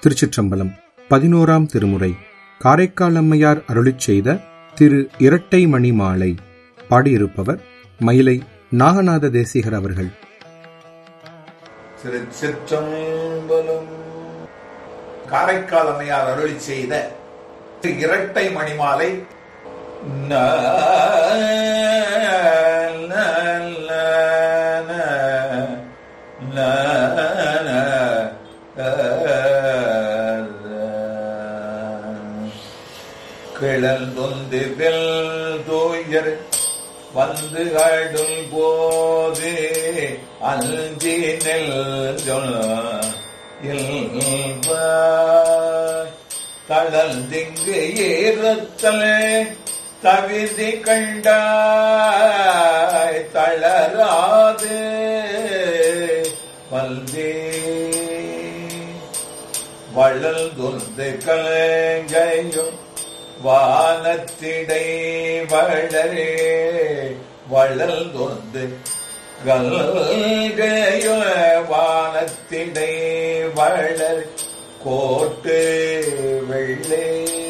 திருச்சிற்றம்பலம் பதினோராம் திருமுறை காரைக்கால் அம்மையார் அருளிச் செய்த திரு இரட்டை மணி மாலை பாடியிருப்பவர் மயிலை நாகநாத தேசிகர் அவர்கள் திருச்சிற்றம்பலம் காரைக்கால் அம்மையார் அருளி செய்த இரட்டை மணிமாலை ந, ந, ந, ந, ந, ந, கிளந்தொந்து வெல் தூயர் வந்து அடும் போது அஞ்சி நெல் தளர்ந்திங்கு ஏறத்தல் தவிதி கண்டாய் தளராது வந்தே வளர்ந்தொந்து கலங்கையும் வானத்திடை வளரே வளர்ந்தொந்து கல்கையோ வானத்திடை வளர் கோட்டு வெள்ளே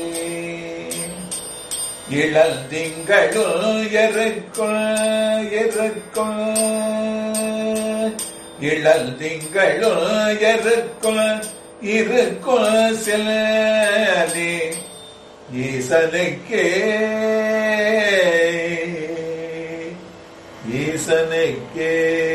இளந்திங்களுள் எருக்குள் எருக்குள் இளந்திங்களுள் எருக்குள் இருக்குள் சிலி ஈசனுக்கே ஈசனுக்கே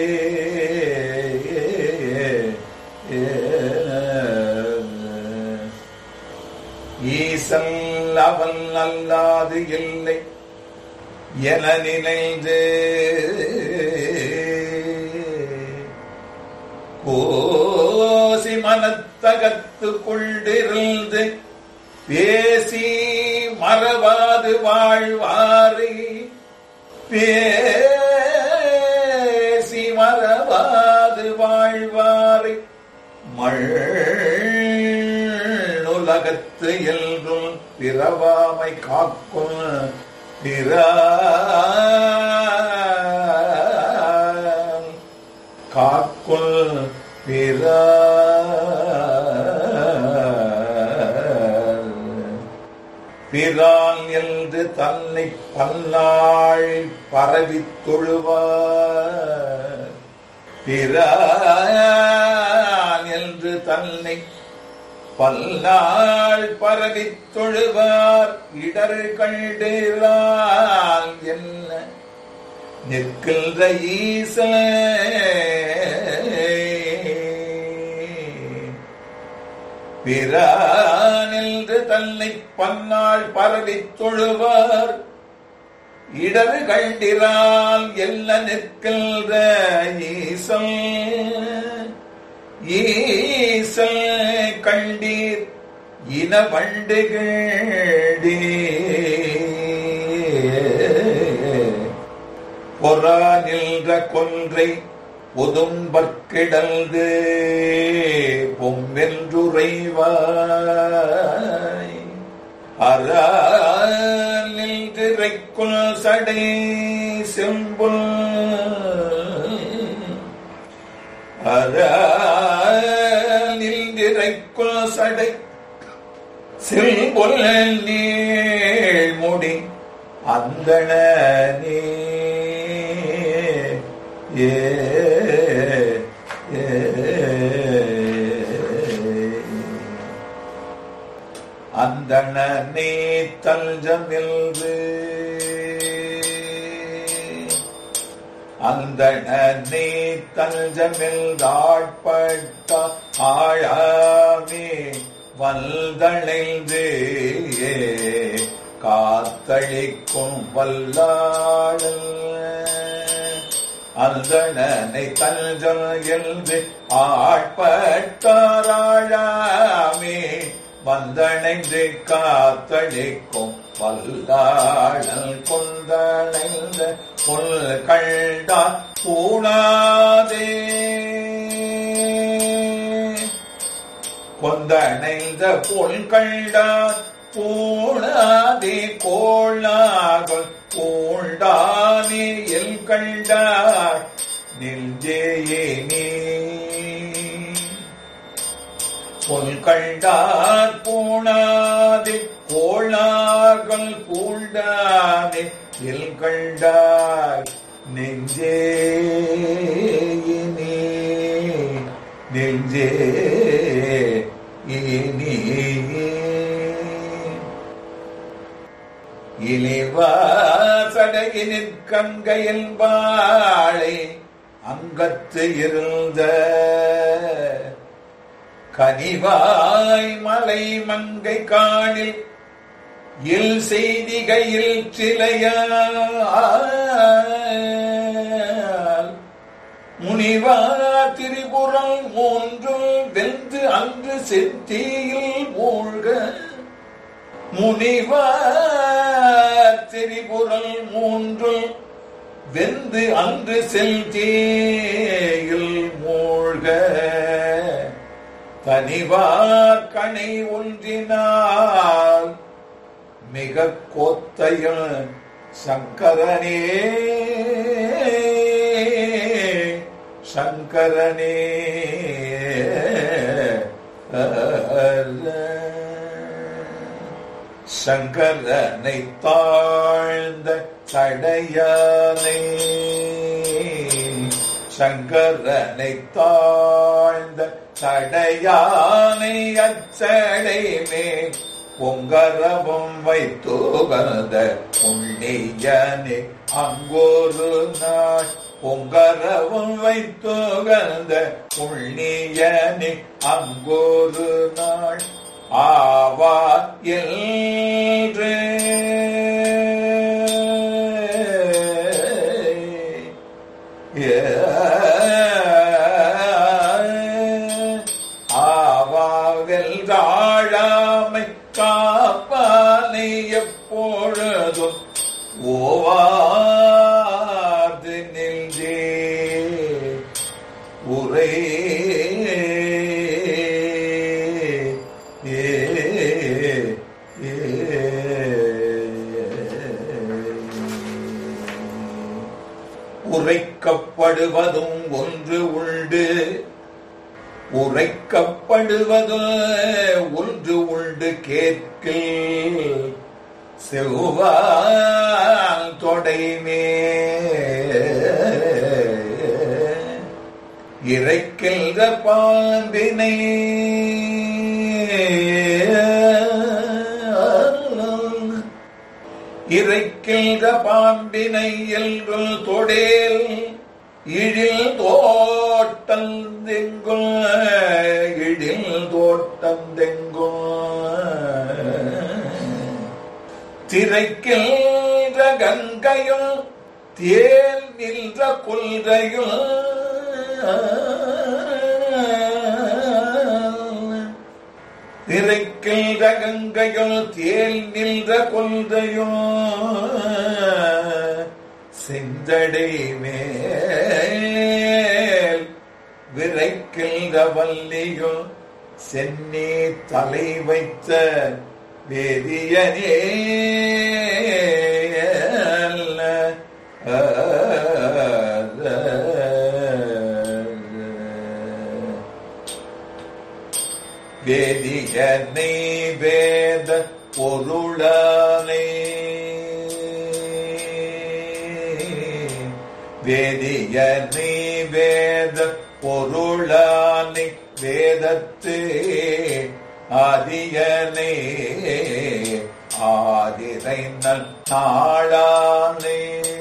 ஈசன் அவன் அல்லாது இல்லை என நினைந்து கோசி மனத்தகத்து கொண்டிருந்து பேசி மறவாது வாழ்வாரி பேசி மறவாது வாழ்வாரி மண்ணுலகத்து எல்கும் பிறவாமை காக்கும் பிற காக்குள் பிற பிரான் என்று தன்னை பல்லாள் பரவித் தொழுவார் பிரான் என்று தன்னை பல்லாள் பரவித் தொழுவார் இடர் கண்டிரால் என்ன நிற்கின்ற ஈசன் பிறானின்று தன்னை பன்னாள் பரவித் தொழுவார் இடர் கண்டிரால் எல்ல நிற்கின்ற ஈசல் ஈசல் கண்டீர் இன வண்டுகளே பொறா நின்ற கொன்றை பொதும்பற்கிடந்து பொம்மென்றுரைவாய் அறானில்திரைக்குள் சடை செம்புல் அறானில்திரைக்குள் சடை செம்புல் நீழ்முடி அந்தணனே ஏ அந்தணனே தஞ்சமில்து அந்தணனே தஞ்சமில்தாட்பட்ட ஆழாமே வல்தணைந்து காத்தளிக்கும் வல்லாடல் அந்தணனை தஞ்சம் என்று ஆட்பட்டாராழாமே வந்தணைந்து காத்தளிக்கும் வல்லாடல் கொந்தணைந்த புல் கண்டா பூணாதே கொந்தணைந்த புல் கண்டா பூணாதே கோளாகல் பூண்டானே எல் கண்டாய் நெஞ்சேயே நீ பொல் கண்டார் பூணாதே கோளார்கள் பூண்டானே எல் கண்டாய் நெஞ்சே இனி நெஞ்சே இனி இலைவாசடையினிற் கங்கையில் வாழை அங்கத்து இருந்த கனிவாய் மலை மங்கை காணில் இல் செய்திகையில் சிலையால் முனிவா திரிபுரம் மூன்றும் வெந்து அன்று செத்தியில் மூழ்க முனிவா திரிபுரம் மூன்றும் வெந்து அன்று செல்தேயில் மூழ்க தனிவார் கணை ஒன்றினால் மிக கோத்தையும் சங்கரனே சங்கரனே சங்கரனை தாழ்ந்த சடையானை சங்கரனை தாழ்ந்த சடையானை அச்சடை மேல் பொங்கரவும் வைத்துகந்த புண்ணியனே அங்கோரு நாள் பொங்கரவும் வைத்துகந்த புண்ணியனே அங்கோரு நாள் ஆவா என்று ஆவாவில் தாழாமை காப்பானை எப்பொழுதும் ஓவாது நின்றே உரை ஏ உரைக்கப்படுவதும் ஒன்று உண்டு உரைக்கப்படுவது ஒன்று உண்டு கேட்கில் செவ்வால் தொடைமே இறைக்கின்ற பாம்பினை இறைக்கின்ற பாம்பினை என்று தொடேல் இழில் தோட்டந்தெங்கும் இழில் தோட்டந்தெங்கும் திரைக்கின்ற கங்கையும் தேல் நின்ற கொள்கையும் திரைக்கின்ற கங்கையும் தேல் நின்ற கொள்கையும் செஞ்சடை மேல் விரைக்கின்ற வல்லியும் சென்னே தலை வைத்த வேதியனே வேதியனை வேத பொருளானை வேதியனை வேத பொருளானை வேதத்து ஆதியனே ஆதிரைநல் நாளானே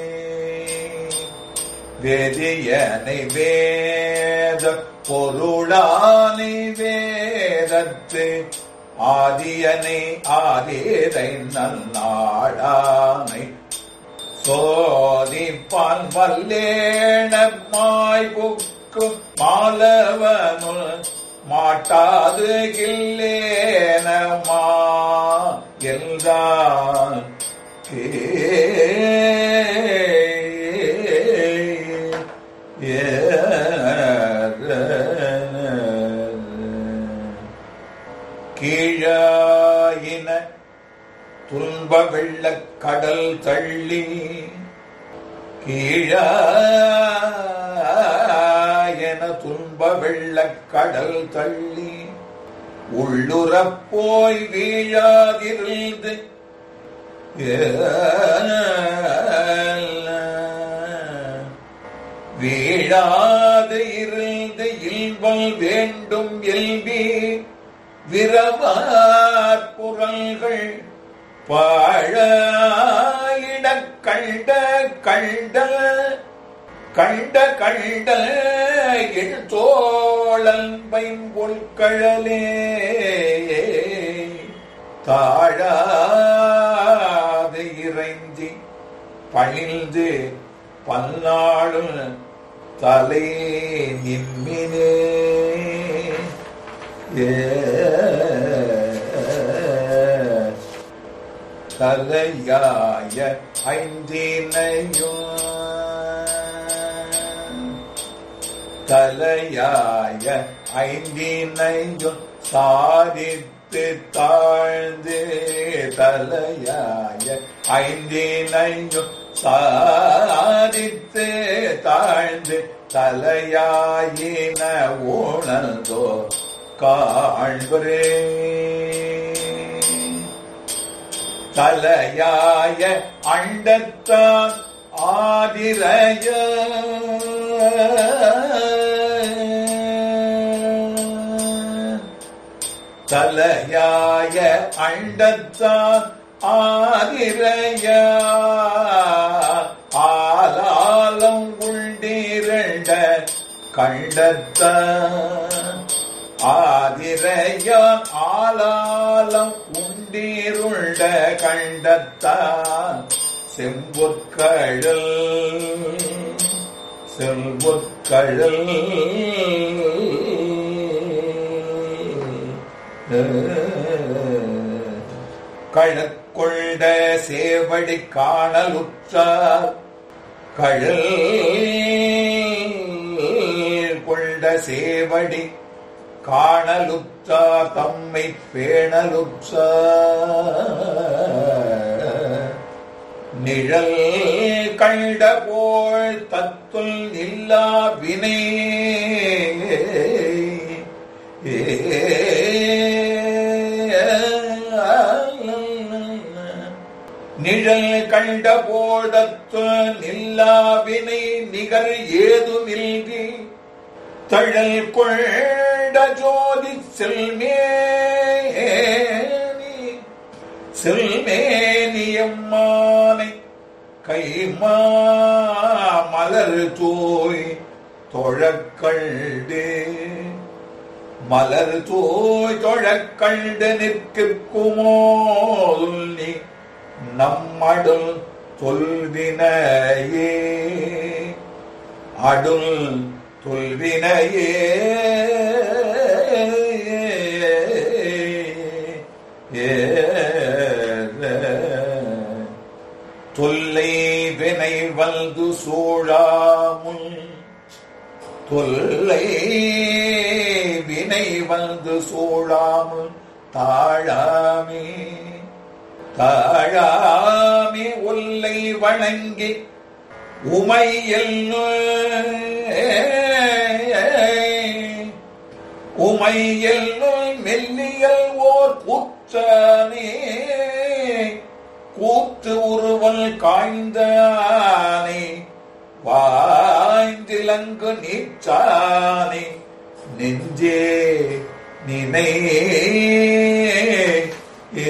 வேதியனை வேத பொருளானை வேதத்து ஆதியனை ஆதிரை நன்னாடானை சோதிப்பான் வல்லேணமாய் புக்கு மாலவனுள் மாட்டாது கில்லேனமா என்றான் கீழாயின துன்ப வெள்ளக் கடல் தள்ளி கீழாயன துன்ப வெள்ளக் கடல் தள்ளி உள்ளுறப் போய் வீழாதிருந்து வீழாது இருந்து இல்வல் வேண்டும் எல்வி விரவார் குரல்கள் பாழாயிடக் கண்ட கண்ட கண்ட கண்ட என் தோழன் பைம்பொற்கழலே தாழாது இறைஞ்சி பணிந்து பல்லாளும் தலை நின்மினே ஏ தலையாய ஐந்தினையும் தலையாய ஐந்தினையும் சாதித்து தாழ்ந்து தலையாய ஐந்தினையும் சாதித்து தாழ்ந்து தலையாயின உணர்ந்தோ காண்பரே தலையாய அண்டத்தான் ஆதிரய தலையாய அண்டத்தான் ஆதிரய ஆலாலம் உண்டிரண்ட கண்டத்தான் ஆதிரையான் ஆலாலம் உண்டீருண்ட கண்டத்தான் செம்பொற்கழல் செம்பொற்கழல் கழற்கொண்ட சேவடி காணலுற்றார் கழல் கொண்ட சேவடி காணலுற்றா தம்மை பேணலுற்ற நிழல் கண்ட போல் தத்துல் இல்லா வினை நிழல் கண்ட போடத்து நில்லாவினை நிகர் ஏதுமில்கி தழல் கொண்ட ஜோதி செல்மேனி செல்மேனியம்மானை கைமா மலர் தோய் தொழக்கண்டு மலர் தோய் தொழக்கண்டு நிற்குமோதுல் நீ நம்மடுல் தொல்வினையே அடுல் தொல்வினையே தொல்லை வினை வந்து சூழாமுன் தொல்லை வினை வந்து சூழாமுன் தாழாமே தாழாமே ஒல்லை வணங்கி உமையில் உமையில் மெல்லியல் ஓர் புற்றனே கூத்து உருவல் காய்ந்தானே வாய்ந்திலங்கு நீச்சானே நெஞ்சே நினை ஏ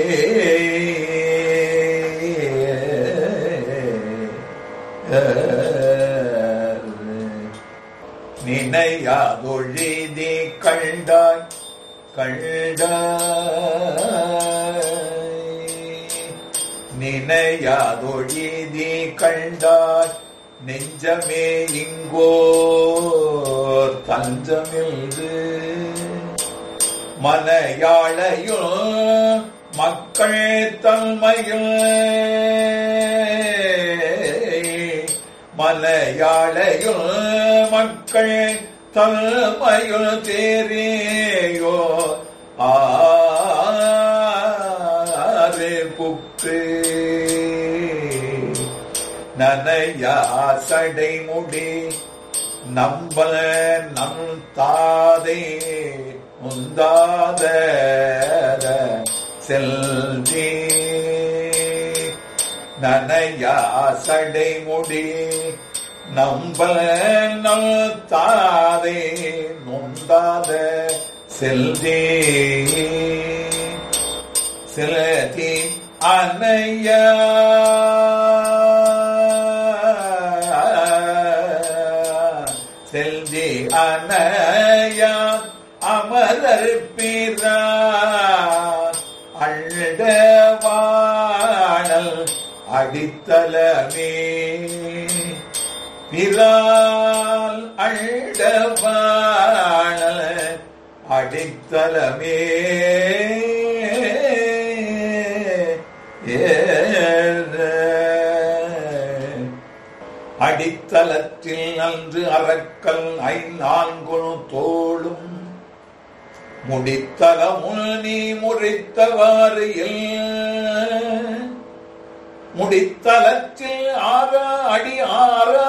நினையாதொழிதி கண்டாய் கண்டாய் நினையாதொழிதி கண்டாய் நெஞ்சமே இங்கோ தஞ்சமில்து மனையாளையும் மக்கள் தன்மையும் மலையாளையும் மக்கள் தன்மையும் தேரியோ ஆறு புக்கு நனையா சடைமுடி நம்பல நம் தாதே முந்தாத செல்வி நனையா சடைமுடி நம்பல் நல் தாதே நொந்தாத செல்வி செலுத்தி அன்னையா செல்வி அன்னையா அமரர் பிறா அழவாழல் அடித்தலமே பிறால் அழவாழல் அடித்தலமே அடித்தளத்தில் அன்று அறக்கல் ஐநான்கு தோளும் முடித்தலமுள் நீ முறித்தவாறு முடித்தலத்தில் ஆறா அடி ஆறா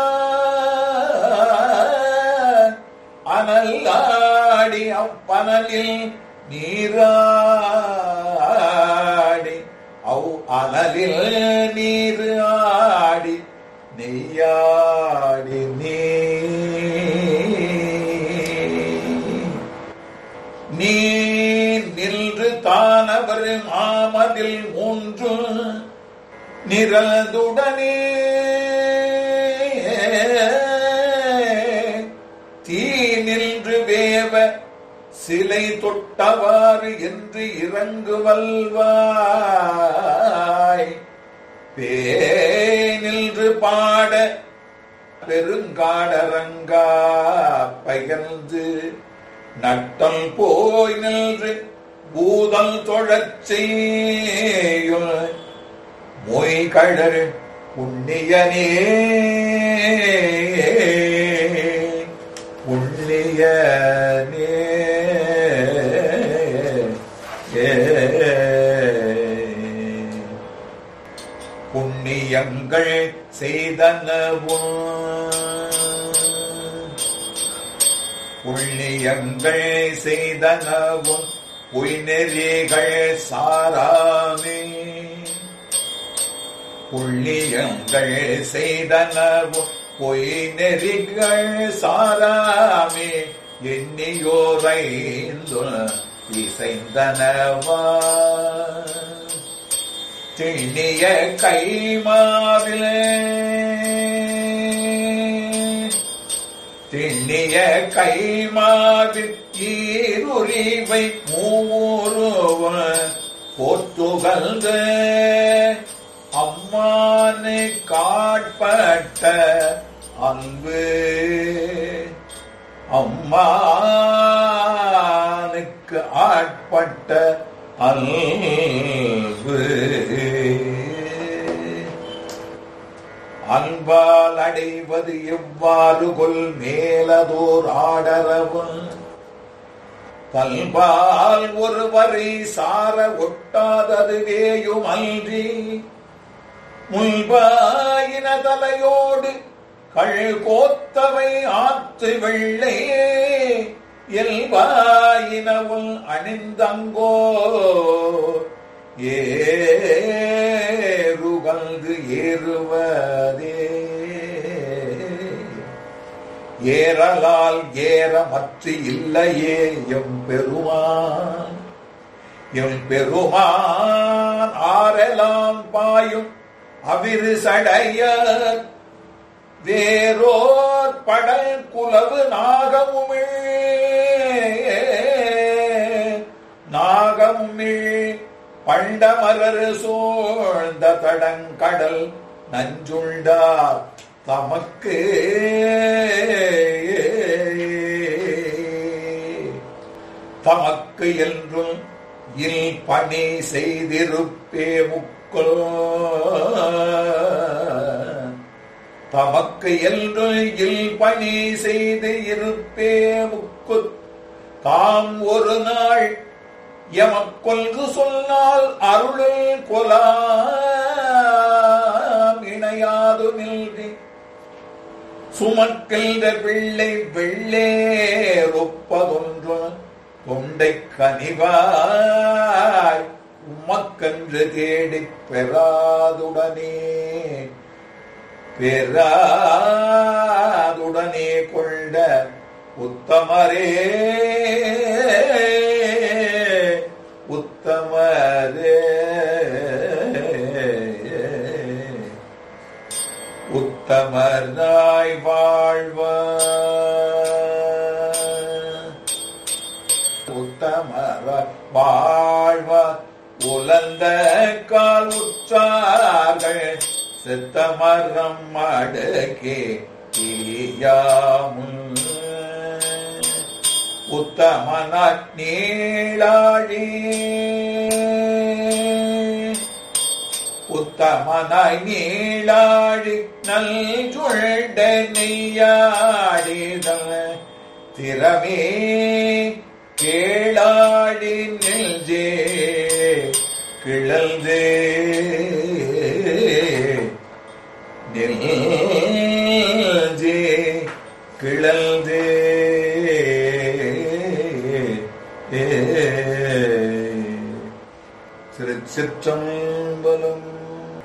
அனல்லாடி அப்பனலில் நீராடி அவ் அனலில் நீர் ஆடி நெய்யாடி நீ நீ நின்று தானவர் மாமதில் மூன்று நிரதுடனே தீ நின்று வேவ சிலை தொட்டவாறு என்று இறங்குவல்வாய் பே நின்று பாட பெருங்காடரங்கா பகர்ந்து நட்டம் போய் நின்று பூதல் தொழச் செய்யுள் மொய் கழறு புண்ணியனே புண்ணியனே புண்ணியங்கள் செய்தனவும் புண்ணியங்கள் செய்தனவும் பொய்நெறிகள் சாராமே புள்ளியங்கள் செய்தனவும் பொய் நெறிகள் சாராமே எண்ணியோரை இசைந்தனவா திண்ணிய கைமாவில் திண்ணிய கைமாவில் ஈருரிவை மூருவ போத்துகழ்ந்து அம்மானு காட்பட்ட அன்பு அம்மானுக்கு ஆட்பட்ட அன்பு அன்பால் அடைவது எவ்வாறு கொல் மேலதோர் ஆடரவும் பல்பால் ஒருவரை சார ஒட்டாததுவேயும் அன்றி முல்பாயின தலையோடு கள் கோத்தவை ஆற்று வெள்ளை எல்வாயினவும் அணிந்தங்கோ ஏறுகந்து ஏறுவதே ஏறலால் ஏற மற்ற இல்லையே எம் பெருமான் எம் பெருமான் ஆரெல்லாம் பாயும் அவிரு சடைய வேரோர் படல் குலவு நாகமுமிழ் நாகமுமிழ் பண்டமரர் சூழ்ந்த தடங்கடல் நஞ்சுண்டார் தமக்கு தமக்கு என்றும் இல் பணி செய்திருப்பே முக்கோ தமக்கு என்று இல் பணி செய்து இருப்பே முக்கு தாம் ஒரு நாள் எமக்கொல்கு சொன்னால் அருளில் கொலாம் இணையாது நில்வி சுமக்கின்ற பிள்ளை வெள்ளேரொப்பதொன்று தொண்டை கனிவாய் உமக்கன்று தேடிப் பெறாதுடனே பெறாதுடனே கொண்ட உத்தமரே உத்தமரே உத்தமராய் வாழ்வ உத்தமர வாழ்வ உலந்த கால் உற்றார்கள் சித்தமரம் மடக்கே தீயாமுல் உத்தமனாய் நீளாழி உத்தமனாய் நீளாழி நல் சுழ்ட நெய்யாடிதல் திறமே கேளாடி நெஞ்சே கிழல்தே நெஞ்சே கிழல்தே திருச்சிற்றம்பலம்